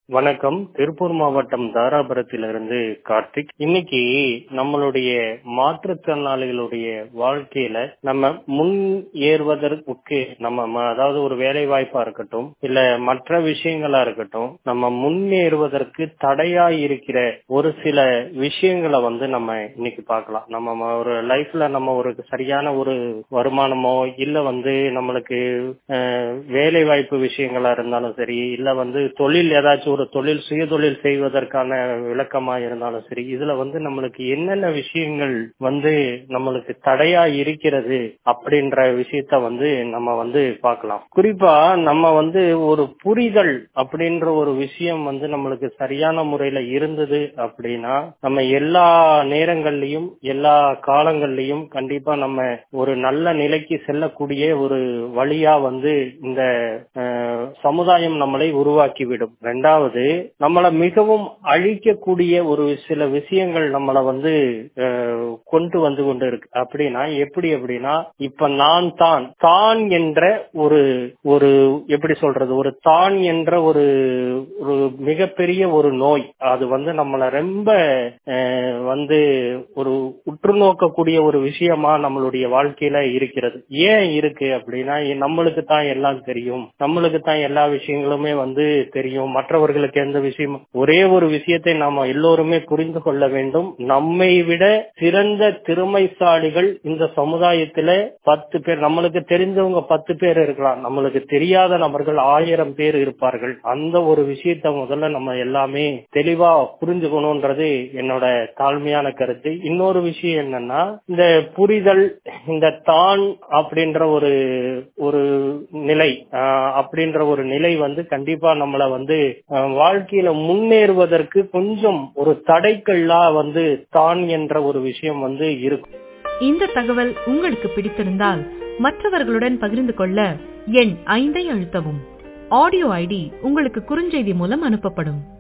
வணக்கம் திருப்பூர் மாவட்டம் தாராபுரத்திலிருந்து கார்த்திக் இன்னைக்கு நம்மளுடைய மாற்றுத்திறனாளிகளுடைய வாழ்க்கையில நம்ம முன் ஏறுவதற்கு நம்ம ம- அதாவது ஒரு வேலை வாய்ப்பா இருக்கட்டும் இல்ல மற்ற விஷயங்களா இருக்கட்டும் நம்ம முன்னேறுவதற்கு தடையா இருக்கிற ஒரு சில விஷயங்களை வந்து நம்ம இன்னைக்கு பார்க்கலாம் நம்ம ம- ஒரு லைஃப்ல நம்ம ஒரு சரியான ஒரு வருமானமோ இல்ல வந்து நம்மளுக்கு அஹ், வேலை வாய்ப்பு விஷயங்களா இருந்தாலும் சரி இல்ல வந்து தொழில் ஏதாச்சும் ஒரு தொழில் சுயதொழில் செய்வதற்கான விளக்கமா இருந்தாலும் சரி இதுல வந்து நம்மளுக்கு என்னென்ன விஷயங்கள் வந்து நம்மளுக்கு தடையா இருக்கிறது அப்படின்ற விஷயத்த வந்து நம்ம வந்து பார்க்கலாம் குறிப்பா நம்ம வந்து ஒரு புரிதல் அப்படின்ற ஒரு விஷயம் வந்து நம்மளுக்கு சரியான முறையில இருந்தது அப்படின்னா நம்ம எல்லா நேரங்கள்லயும் எல்லா காலங்கள்லயும் கண்டிப்பா நம்ம ஒரு நல்ல நிலைக்கு செல்லக்கூடிய ஒரு வழியா வந்து இந்த அஹ், சமுதாயம் நம்மளை உருவாக்கிவிடும் ரெண்டாவது நம்மள மிகவும் அழிக்கக்கூடிய ஒரு சில விஷயங்கள் நம்மள வந்து அஹ், கொண்டு வந்து கொண்டு இருக்கு அப்படின்னா எப்படி அப்படின்னா இப்ப நான் தான் தான் என்ற ஒரு ஒரு எப்படி சொல்றது ஒரு தான் என்ற ஒரு ஒரு மிகப்பெரிய ஒரு நோய் அது வந்து நம்மள ரொம்ப அஹ், வந்து ஒரு உற்று நோக்கக்கூடிய ஒரு விஷயமா நம்மளுடைய வாழ்க்கையில இருக்கிறது ஏன் இருக்கு அப்படின்னா எ- நம்மளுக்கு தான் எல்லாம் தெரியும் நம்மளுக்கு தான் எல்லா விஷயங்களுமே வந்து தெரியும் மற்றவர்களுக்கு எந்த விஷயம் ஒரே ஒரு விஷயத்தை நாம எல்லோருமே புரிந்து கொள்ள வேண்டும் நம்மை விட சிறந்த திறமைசாலிகள் இந்த சமுதாயத்துல பத்து பேர் நம்மளுக்கு தெரிஞ்சவங்க பத்து பேர் இருக்கலாம் நம்மளுக்கு தெரியாத நபர்கள் ஆயிரம் பேர் இருப்பார்கள் அந்த ஒரு விஷயத்த முதல்ல நம்ம எல்லாமே தெளிவா புரிஞ்சுக்கணும்ன்றது என்னோட தாழ்மையான கருத்து இன்னொரு விஷயம் என்னன்னா இந்த புரிதல் இந்த தான் அப்படின்ற ஒரு ஒரு நிலை ஆஹ், அப்படின்ற ஒரு நிலை வந்து கண்டிப்பா நம்மள வந்து ஆஹ், வாழ்க்கையில முன்னேறுவதற்கு கொஞ்சம் ஒரு தடைக்கல்லா வந்து தான் என்ற ஒரு விஷயம் வந்து இருக்கும் இந்த தகவல் உங்களுக்கு பிடித்திருந்தால் மற்றவர்களுடன் பகிர்ந்து கொள்ள எண் ஐந்தை அழுத்தவும் ஆடியோ ஐடி உங்களுக்கு குறுஞ்செய்தி மூலம் அனுப்பப்படும்